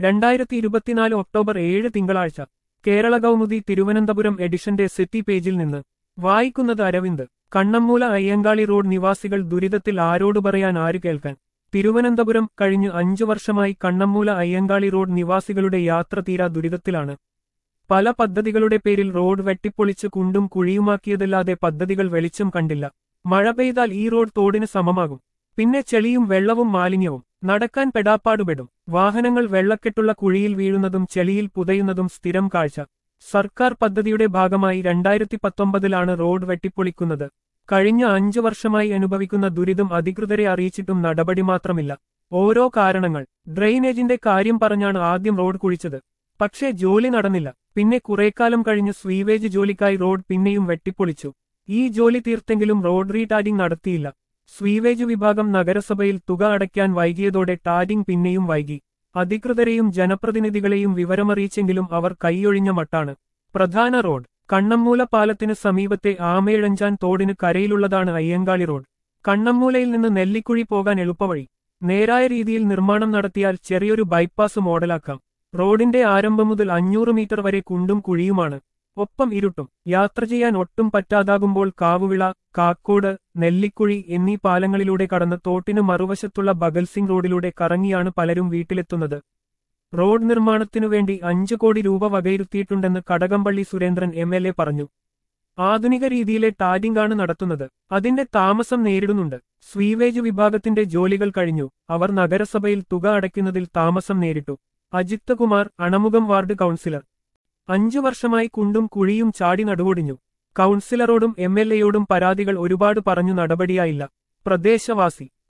രണ്ടായിരത്തി ഇരുപത്തിനാല് ഒക്ടോബർ ഏഴ് തിങ്കളാഴ്ച കേരള കൗമുദി തിരുവനന്തപുരം എഡിഷന്റെ സിറ്റി പേജിൽ നിന്ന് വായിക്കുന്നത് അരവിന്ദ് കണ്ണമ്മൂല അയ്യങ്കാളി റോഡ് നിവാസികൾ ദുരിതത്തിൽ ആരോട് പറയാൻ ആര് കേൾക്കാൻ തിരുവനന്തപുരം കഴിഞ്ഞ് അഞ്ചു വർഷമായി കണ്ണമ്മൂല അയ്യങ്കാളി റോഡ് നിവാസികളുടെ യാത്ര തീരാ ദുരിതത്തിലാണ് പല പദ്ധതികളുടെ പേരിൽ റോഡ് വെട്ടിപ്പൊളിച്ച് കുണ്ടും കുഴിയുമാക്കിയതല്ലാതെ പദ്ധതികൾ വെളിച്ചം കണ്ടില്ല മഴ പെയ്താൽ ഈ റോഡ് തോടിന് സമമാകും പിന്നെ ചെളിയും വെള്ളവും മാലിന്യവും നടക്കാൻ പെടാപ്പാടുപെടും വാഹനങ്ങൾ വെള്ളക്കെട്ടുള്ള കുഴിയിൽ വീഴുന്നതും ചെളിയിൽ പുതയുന്നതും സ്ഥിരം കാഴ്ച സർക്കാർ പദ്ധതിയുടെ ഭാഗമായി രണ്ടായിരത്തി പത്തൊമ്പതിലാണ് റോഡ് വെട്ടിപ്പൊളിക്കുന്നത് കഴിഞ്ഞ അഞ്ചു വർഷമായി അനുഭവിക്കുന്ന ദുരിതം അധികൃതരെ അറിയിച്ചിട്ടും നടപടി മാത്രമില്ല ഓരോ കാരണങ്ങൾ ഡ്രെയിനേജിന്റെ കാര്യം പറഞ്ഞാണ് ആദ്യം റോഡ് കുഴിച്ചത് പക്ഷേ ജോലി നടന്നില്ല പിന്നെ കുറേക്കാലം കഴിഞ്ഞ് സ്വീവേജ് ജോലിക്കായി റോഡ് പിന്നെയും വെട്ടിപ്പൊളിച്ചു ഈ ജോലി തീർത്തെങ്കിലും റോഡ് റീടാരിംഗ് നടത്തിയില്ല സ്വീവേജ് വിഭാഗം നഗരസഭയിൽ തുക അടയ്ക്കാൻ വൈകിയതോടെ ടാരിംഗ് പിന്നെയും വൈകി അധികൃതരെയും ജനപ്രതിനിധികളെയും വിവരമറിയിച്ചെങ്കിലും അവർ കൈയൊഴിഞ്ഞ മട്ടാണ് പ്രധാന റോഡ് കണ്ണമ്മൂല പാലത്തിന് സമീപത്തെ ആമയിഴഞ്ചാൻ തോടിന് കരയിലുള്ളതാണ് അയ്യങ്കാളി റോഡ് കണ്ണമ്മൂലയിൽ നിന്ന് നെല്ലിക്കുഴി പോകാൻ എളുപ്പവഴി നേരായ രീതിയിൽ നിർമ്മാണം നടത്തിയാൽ ചെറിയൊരു ബൈപ്പാസ് മോഡലാക്കാം റോഡിന്റെ ആരംഭം മുതൽ അഞ്ഞൂറ് മീറ്റർ വരെ കുണ്ടും കുഴിയുമാണ് ഒപ്പം ഇരുട്ടും യാത്ര ചെയ്യാൻ ഒട്ടും പറ്റാതാകുമ്പോൾ കാവുവിള കാക്കോട് നെല്ലിക്കുഴി എന്നീ പാലങ്ങളിലൂടെ കടന്ന് തോട്ടിന് മറുവശത്തുള്ള ബഗൽസിംഗ് റോഡിലൂടെ കറങ്ങിയാണ് പലരും വീട്ടിലെത്തുന്നത് റോഡ് നിർമ്മാണത്തിനു വേണ്ടി അഞ്ചു കോടി രൂപ വകയിരുത്തിയിട്ടുണ്ടെന്ന് Kadakampally Surendran M L A പറഞ്ഞു ആധുനിക രീതിയിലെ ടാരിംഗാണ് നടത്തുന്നത് അതിന്റെ താമസം നേരിടുന്നുണ്ട് സ്വീവേജ് വിഭാഗത്തിന്റെ ജോലികൾ കഴിഞ്ഞു അവർ നഗരസഭയിൽ തുക അടയ്ക്കുന്നതിൽ താമസം നേരിട്ടു അജിത് കുമാർ അണമുഖം വാർഡ് കൗൺസിലർ അഞ്ചു വർഷമായി കുണ്ടും കുഴിയും ചാടി നടുവൊടിഞ്ഞു കൗൺസിലറോടും എം എൽ എയോടും പരാതികൾ ഒരുപാട് പറഞ്ഞു നടപടിയായില്ല പ്രദേശവാസി